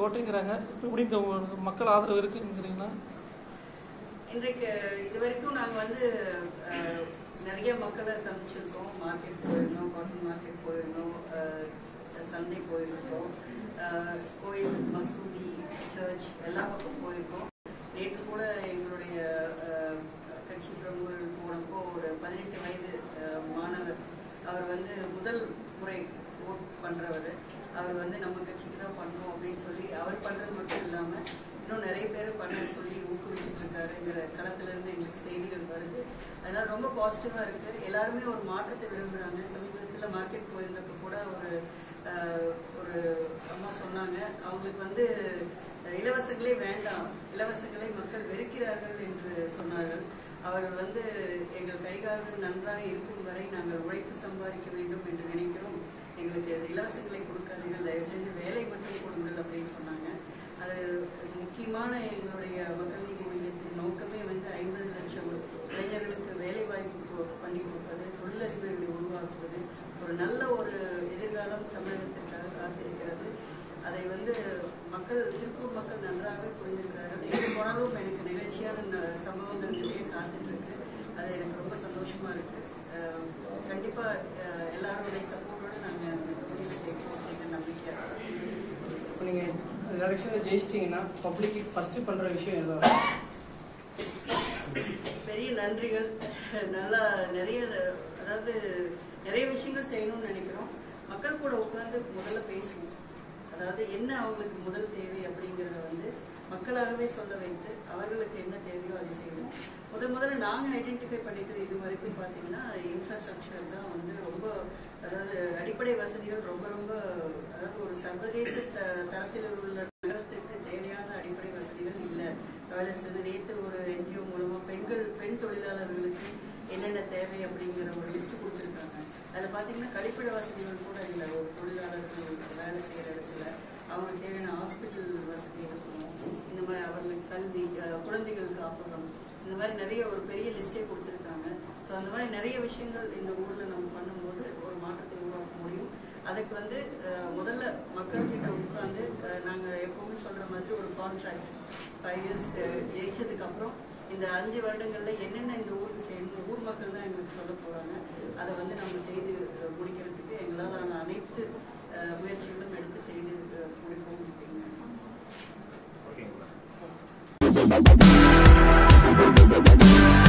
கோட்டைங்கிறாங்க இப்போ எப்படி இங்க உங்களுக்கு மக்கள் ஆதரவு இருக்குங்கிறீங்களா இன்றைக்கு இது வரைக்கும் நாங்கள் வந்து அஹ், நிறைய மக்களை சந்திச்சிருக்கோம் மார்க்கெட் போயிருந்தோம் காட்டன் மார்க்கெட் போயிருந்தோம் அஹ், சந்தை போயிருக்கோம் அஹ், கோயில் மசூதி சர்ச் எல்லா பக்கம் போயிருக்கோம் நேற்று கூட எங்களுடைய அஹ், கட்சி பிரமுகர்கள் போனப்போ ஒரு பதினெட்டு வயது அஹ், மாணவர் அவர் வந்து முதல் முறை ஓட் பண்றவர் அவர் வந்து நம்ம கட்சிக்கு தான் பண்ணணும் அப்படின்னு சொல்லி அவர் பண்றது மட்டும் இல்லாம இன்னும் நிறைய பேர் பண்ண சொல்லி ஊக்குவிச்சுட்டு இருக்காருங்கிற களத்துல இருந்து எங்களுக்கு செய்திகள் வருது அதனால ரொம்ப பாசிட்டிவா இருக்கு எல்லாருமே ஒரு மாற்றத்தை விரும்புறாங்க சமீபத்துல மார்க்கெட் போயிருந்தப்ப கூட ஒரு அஹ், ஒரு அம்மா சொன்னாங்க அவங்களுக்கு வந்து அஹ், இலவசங்களே வேண்டாம் இலவசங்களை மக்கள் வெறுக்கிறார்கள் என்று சொன்னார்கள் அவர்கள் வந்து எங்கள் கைகால்கள் நன்றாக இருக்கும் வரை நாங்கள் உழைத்து சம்பாதிக்க வேண்டும் என்று நினைக்கிறோம் எங்களுக்கு இலவசங்களை கொடுக்காதீர்கள் தயவு செய்து வேலை மட்டும் கொடுங்கள் அப்படின்னு சொன்னாங்க அது முக்கியமான எங்களுடைய மக்கள் நீதி மையத்தின் நோக்கமே வந்து ஐம்பது லட்சம் இளைஞர்களுக்கு வேலை வாய்ப்பு கொ- பண்ணி கொடுப்பது தொழிலதிபர்களை உருவாக்குவது ஒரு நல்ல ஒரு எதிர்காலம் தமிழகத்திற்காக காத்திருக்கிறது அதை வந்து மக்கள் திருப்பூர் மக்கள் நன்றாகவே புரிந்திருக்கிறார்கள் எங்கே போனாலும் எனக்கு நிகழ்ச்சியான ந- சம்பவங்கள் நிறைய காத்துட்டு இருக்கு அது எனக்கு ரொம்ப சந்தோஷமா இருக்கு அஹ் கண்டிப்பா அஹ் எல்லாருடைய சப்போர்ட்டோட நாங்க அந்த தொகுதியில் கேட்கிறோம் அப்படிங்கிற நம்பிக்கையா இருக்கு. இப்போ நீங்கள் எலெக்ஷனில் ஜெயிச்சிட்டிங்கன்னா பப்ளிக்கு ஃபஸ்ட்டு பண்ணுற விஷயம் எதோ பெரிய நன்றிகள் நல்லா நிறைய அதாவது நிறைய விஷயங்கள் செய்யணும்னு நினைக்கிறோம் மக்கள் கூட உட்கார்ந்து முதல்ல பேசுவோம் அதாவது என்ன அவங்களுக்கு முதல் தேவை அப்படிங்கிறத வந்து மக்களாகவே சொல்ல வைத்து அவர்களுக்கு என்ன தேவையோ அதை செய்வோம் முதல் முதல்ல நாங்கள் ஐடென்டிஃபை பண்ணிட்டது இது வரைக்கும் பார்த்தீங்கன்னா இன்ஃப்ராஸ்ட்ரக்சர் தான் வந்து ரொம்ப அதாவது அடிப்படை வசதிகள் ரொம்ப ரொம்ப அதாவது ஒரு சர்வதேச த தரத்தில் உள்ள நகரத்திற்கு தேவையான அடிப்படை வசதிகள் இல்லை டாய்லெட்ஸ் வந்து நேற்று ஒரு என்ஜிஓ மூலமா பெண்கள் பெண் தொழிலாளர்களுக்கு என்னென்ன தேவை அப்படிங்கிற ஒரு லிஸ்ட் கொடுத்துருக்காங்க அதில் பார்த்தீங்கன்னா கழிப்பிட வசதிகள் கூட இல்லை ஒரு தொழிலாளர்கள் வேலை செய்கிற இடத்துல அவங்களுக்கு தேவையான ஹாஸ்பிட்டல் வசதி இருக்கணும் இந்த மாதிரி அவர்களுக்கு கல்வி அஹ், குழந்தைகள் காப்பகம் இந்த மாதிரி நிறைய ஒரு பெரிய லிஸ்டே கொடுத்துருக்காங்க ஸோ அந்த மாதிரி நிறைய விஷயங்கள் இந்த ஊரில் நம்ம பண்ணும்போது ஒரு மாற்றத்தை உருவாக்க முடியும் அதுக்கு வந்து அஹ், முதல்ல மக்கள்கிட்ட உட்காந்து நாங்கள் எப்பவுமே சொல்கிற மாதிரி ஒரு கான்ட்ராக்ட் ஃபைவ் இயர்ஸ் ஜெயிச்சதுக்கு அப்புறம் இந்த அஞ்சு வருடங்கள்ல என்னென்ன இந்த ஊருக்கு செய்யணும் ஊர் மக்கள் தான் எங்களுக்கு சொல்ல போறாங்க அதை வந்து நம்ம செய்து அஹ், முடிக்கிறதுக்கு எங்களால் அனைத்து அஹ், முயற்சிகளும் எடுத்து செய்து அஹ், முடிப்போம் அப்படிங்க ஓகேங்களா